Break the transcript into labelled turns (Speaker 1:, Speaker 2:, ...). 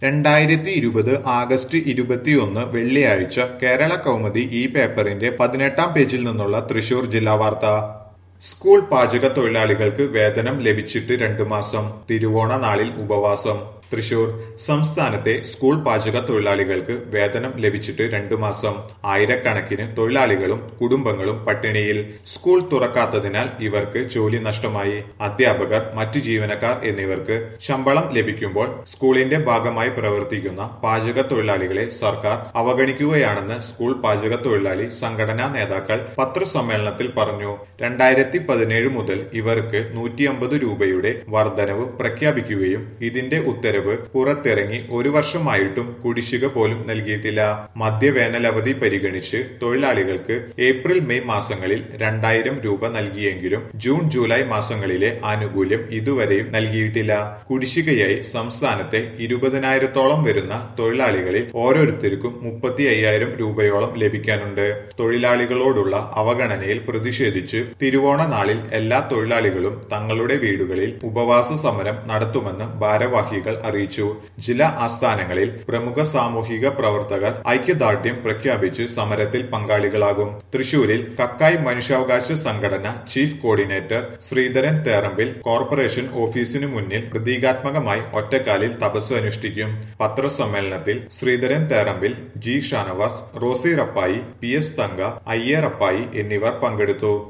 Speaker 1: രണ്ടായിരത്തി ഇരുപത് ആഗസ്റ്റ് ഇരുപത്തിയൊന്ന് വെള്ളിയാഴ്ച കേരള കൗമുദി ഈ പേപ്പറിന്റെ പതിനെട്ടാം പേജിൽ നിന്നുള്ള തൃശൂർ ജില്ലാ വാർത്ത സ്കൂൾ പാചക തൊഴിലാളികൾക്ക് വേതനം ലഭിച്ചിട്ട് രണ്ടു മാസം തിരുവോണ നാളിൽ ഉപവാസം തൃശൂർ സംസ്ഥാനത്തെ സ്കൂൾ പാചക തൊഴിലാളികൾക്ക് വേതനം ലഭിച്ചിട്ട് രണ്ടു മാസം ആയിരക്കണക്കിന് തൊഴിലാളികളും കുടുംബങ്ങളും പട്ടിണിയിൽ സ്കൂൾ തുറക്കാത്തതിനാൽ ഇവർക്ക് ജോലി നഷ്ടമായി അധ്യാപകർ മറ്റു ജീവനക്കാർ എന്നിവർക്ക് ശമ്പളം ലഭിക്കുമ്പോൾ സ്കൂളിന്റെ ഭാഗമായി പ്രവർത്തിക്കുന്ന പാചക തൊഴിലാളികളെ സർക്കാർ അവഗണിക്കുകയാണെന്ന് സ്കൂൾ പാചക തൊഴിലാളി സംഘടനാ നേതാക്കൾ പത്രസമ്മേളനത്തിൽ പറഞ്ഞു രണ്ടായിരത്തി പതിനേഴ് മുതൽ ഇവർക്ക് നൂറ്റി അമ്പത് രൂപയുടെ വർധനവ് പ്രഖ്യാപിക്കുകയും ഇതിന്റെ ഉത്തരവ് പുറത്തിറങ്ങി ഒരു വർഷമായിട്ടും കുടിശ്ശിക പോലും നൽകിയിട്ടില്ല മധ്യവേനലവധി പരിഗണിച്ച് തൊഴിലാളികൾക്ക് ഏപ്രിൽ മെയ് മാസങ്ങളിൽ രണ്ടായിരം രൂപ നൽകിയെങ്കിലും ജൂൺ ജൂലൈ മാസങ്ങളിലെ ആനുകൂല്യം ഇതുവരെയും നൽകിയിട്ടില്ല കുടിശ്ശികയായി സംസ്ഥാനത്തെ ഇരുപതിനായിരത്തോളം വരുന്ന തൊഴിലാളികളിൽ ഓരോരുത്തർക്കും മുപ്പത്തി അയ്യായിരം രൂപയോളം ലഭിക്കാനുണ്ട് തൊഴിലാളികളോടുള്ള അവഗണനയിൽ പ്രതിഷേധിച്ച് തിരുവോണ നാളിൽ എല്ലാ തൊഴിലാളികളും തങ്ങളുടെ വീടുകളിൽ ഉപവാസ സമരം നടത്തുമെന്ന് ഭാരവാഹികൾ അറിയിച്ചു ജില്ലാ ആസ്ഥാനങ്ങളിൽ പ്രമുഖ സാമൂഹിക പ്രവർത്തകർ ഐക്യദാർഢ്യം പ്രഖ്യാപിച്ച് സമരത്തിൽ പങ്കാളികളാകും തൃശൂരിൽ കക്കായ് മനുഷ്യാവകാശ സംഘടന chief coordinator Sreedharan Therambil corporation ഓഫീസിനു മുന്നിൽ പ്രതീകാത്മകമായി ഒറ്റക്കാലിൽ തപസ് അനുഷ്ഠിക്കും പത്രസമ്മേളനത്തിൽ Sreedharan Therambil G Shanavas Rosy Rappai P S Thanka Iyer Rappai എന്നിവർ പങ്കെടുത്തു